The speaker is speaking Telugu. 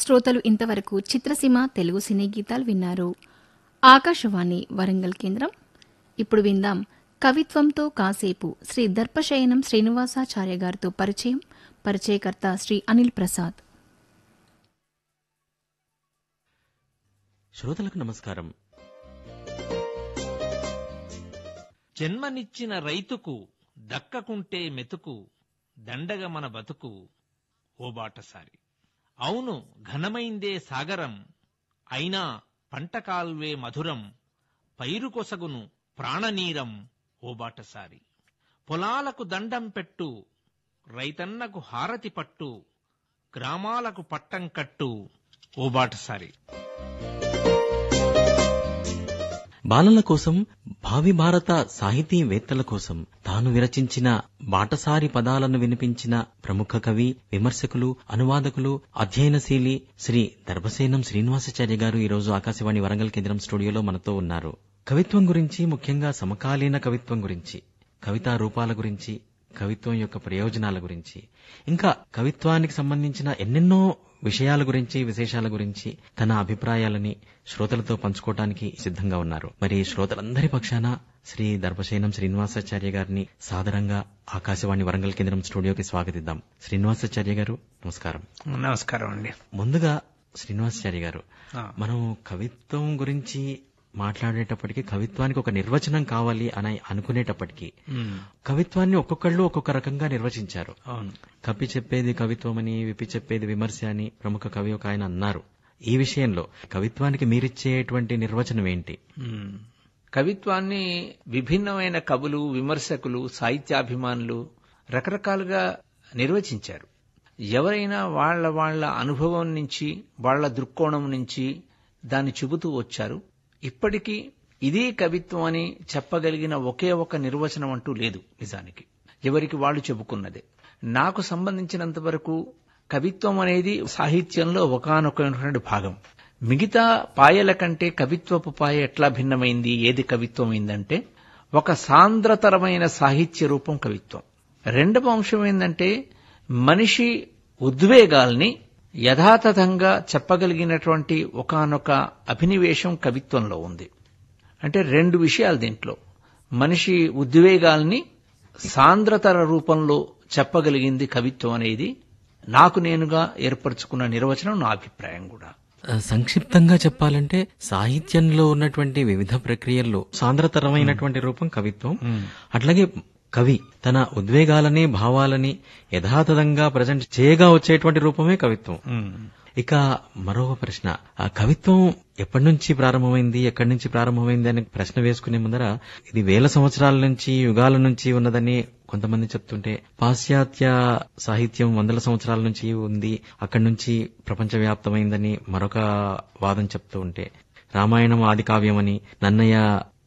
శ్రోతలు ఇంతవరకు చిత్రసీమ తెలుగు సినీ గీతాలు విన్నారు ఆకాశవాణి వరంగల్ కేంద్రం ఇప్పుడు విందాం కవిత్వంతో కాసేపు శ్రీ దర్పశయనం శ్రీనివాసాచార్య గారితో పరిచయం పరిచయకర్త శ్రీ అనిల్ ప్రసాద్ శ్రోతలకు నమస్కారం జన్మనిచ్చిన రైతుకు దక్కకుంటే మెతుకు దండగ మన బతుకు ఓ బాటసారి అవును ఘనమైందే సాగరం అయినా పంట కాల్వే మధురం పైరు కొసగును ప్రాణనీరం ఓ బాటసారి పొలాలకు దండం పెట్టు రైతన్నకు హారతి పట్టు గ్రామాలకు పట్టం కట్టు ఓ బాటసారి బాలల కోసం భావి భారత సాహితీవేత్తల కోసం తాను విరచించిన బాటసారి పదాలను వినిపించిన ప్రముఖ కవి విమర్శకులు అనువాదకులు అధ్యయనశీలి శ్రీ దర్భసేనం శ్రీనివాసాచార్య గారు ఈరోజు ఆకాశవాణి వరంగల్ కేంద్రం స్టూడియోలో మనతో ఉన్నారు కవిత్వం గురించి ముఖ్యంగా సమకాలీన కవిత్వం గురించి కవితా రూపాల గురించి కవిత్వం యొక్క ప్రయోజనాల గురించి ఇంకా కవిత్వానికి సంబంధించిన ఎన్నెన్నో విషయాల గురించి విశేషాల గురించి తన అభిప్రాయాలని శ్రోతలతో పంచుకోవడానికి సిద్ధంగా ఉన్నారు మరి శ్రోతలందరి పక్షాన శ్రీ దర్భశయనం శ్రీనివాసాచార్య గారిని సాదరంగా ఆకాశవాణి వరంగల్ కేంద్రం స్టూడియోకి స్వాగతిద్దాం శ్రీనివాసాచార్య గారు నమస్కారం నమస్కారం అండి ముందుగా శ్రీనివాసాచార్య గారు ఆ. మనం కవిత్వం గురించి మాట్లాడేటప్పటికి కవిత్వానికి ఒక నిర్వచనం కావాలి అని అనుకునేటప్పటికీ కవిత్వాన్ని ఒక్కొక్కళ్ళు ఒక్కొక్క రకంగా నిర్వచించారు అవును కవి చెప్పేది కవిత్వమని విపి చెప్పేది విమర్శ అని ప్రముఖ కవి ఒక ఆయన అన్నారు ఈ విషయంలో కవిత్వానికి మీరిచ్చేటువంటి నిర్వచనం ఏంటి మ్మ్. కవిత్వాన్ని విభిన్నమైన కవులు విమర్శకులు సాహిత్యాభిమానులు రకరకాలుగా నిర్వచించారు ఎవరైనా వాళ్ళ వాళ్ళ అనుభవం నుంచి వాళ్ళ దృక్కోణం నుంచి దాన్ని చెబుతూ వచ్చారు ఇప్పటికీ ఇదే కవిత్వం అని చెప్పగలిగిన ఒకే ఒక నిర్వచనం అంటూ లేదు నిజానికి ఎవరికి వాళ్ళు చెప్పుకున్నదే నాకు సంబంధించినంత వరకు కవిత్వం అనేది సాహిత్యంలో ఒకానొకటువంటి భాగం మిగతా పాయల కంటే కవిత్వపు పాయ ఎట్లా భిన్నమైంది ఏది కవిత్వం అయిందంటే ఒక సాంద్రతరమైన సాహిత్య రూపం కవిత్వం రెండవ అంశం ఏంటంటే మనిషి ఉద్వేగాల్ని యథాతథంగా చెప్పగలిగినటువంటి ఒకానొక అభినివేశం కవిత్వంలో ఉంది అంటే రెండు విషయాలు దీంట్లో మనిషి ఉద్వేగాల్ని సాంద్రతర రూపంలో చెప్పగలిగింది కవిత్వం అనేది నాకు నేనుగా ఏర్పరచుకున్న నిర్వచనం నా అభిప్రాయం కూడా ఆ, సంక్షిప్తంగా చెప్పాలంటే సాహిత్యంలో ఉన్నటువంటి వివిధ ప్రక్రియల్లో సాంద్రతరమైనటువంటి రూపం కవిత్వం అట్లాగే కవి తన ఉద్వేగాలని భావాలని యథాతథంగా ప్రజెంట్ చేయగా వచ్చేటువంటి రూపమే కవిత్వం ఇక మరో ప్రశ్న ఆ కవిత్వం ఎప్పటి నుంచి ప్రారంభమైంది ఎక్కడి నుంచి ప్రారంభమైంది అని ప్రశ్న వేసుకునే ముందర ఇది వేల సంవత్సరాల నుంచి యుగాల నుంచి ఉన్నదని కొంతమంది చెప్తుంటే పాశ్చాత్య సాహిత్యం వందల సంవత్సరాల నుంచి ఉంది అక్కడి నుంచి ప్రపంచవ్యాప్తమైందని మరొక వాదం చెప్తూ ఉంటే రామాయణం ఆది కావ్యమని నన్నయ్య